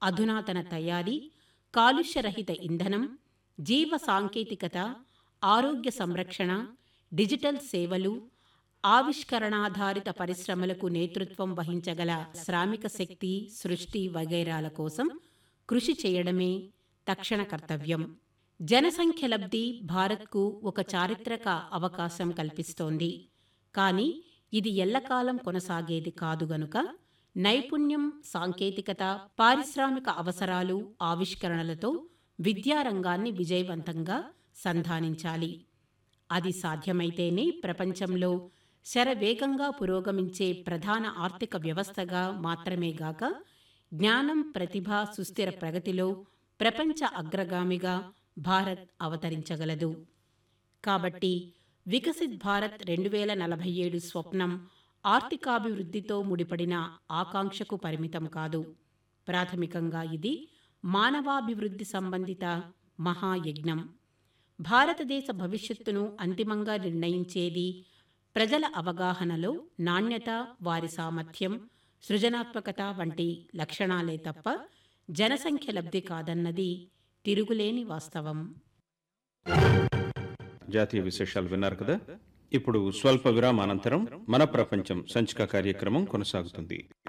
అధునాతన తయారీ కాలుష్యరహిత ఇంధనం జీవ సాంకేతికత ఆరోగ్య సంరక్షణ డిజిటల్ సేవలు ఆవిష్కరణాధారిత పరిశ్రమలకు నేతృత్వం వహించగల శ్రామిక శక్తి సృష్టి వగైరాల కోసం కృషి చేయడమే తక్షణ కర్తవ్యం జనసంఖ్య లబ్ధి భారత్కు ఒక చారిత్రక అవకాశం కల్పిస్తోంది కానీ ఇది ఎల్లకాలం కొనసాగేది కాదు గనుక నైపుణ్యం సాంకేతికత పారిశ్రామిక అవసరాలు ఆవిష్కరణలతో విద్యారంగాన్ని విజయవంతంగా సంధానించాలి అది సాధ్యమైతేనే ప్రపంచంలో శరవేగంగా పురోగమించే ప్రధాన ఆర్థిక వ్యవస్థగా మాత్రమే గాక జ్ఞానం ప్రతిభ సుస్థిర ప్రగతిలో ప్రపంచ అగ్రగామిగా భారత్ అవతరించగలదు కాబట్టి వికసిత్ భారత్ రెండు వేల నలభై ఏడు స్వప్నం ఆర్థికాభివృద్ధితో ముడిపడిన ఆకాంక్షకు పరిమితం కాదు ప్రాథమికంగా ఇది మానవాభివృద్ధి సంబంధిత మహాయజ్ఞం భారతదేశ భవిష్యత్తును అంతిమంగా నిర్ణయించేది ప్రజల అవగాహనలో నాణ్యత వారి సామర్థ్యం సృజనాత్మకత వంటి లక్షణాలే తప్ప జనసంఖ్య లబ్ధి కాదన్నది తిరుగులేని వాస్తవం జాతీయ విశేషాలు విన్నారు కదా ఇప్పుడు స్వల్ప విరామానంతరం మన ప్రపంచం సంచిక కార్యక్రమం కొనసాగుతుంది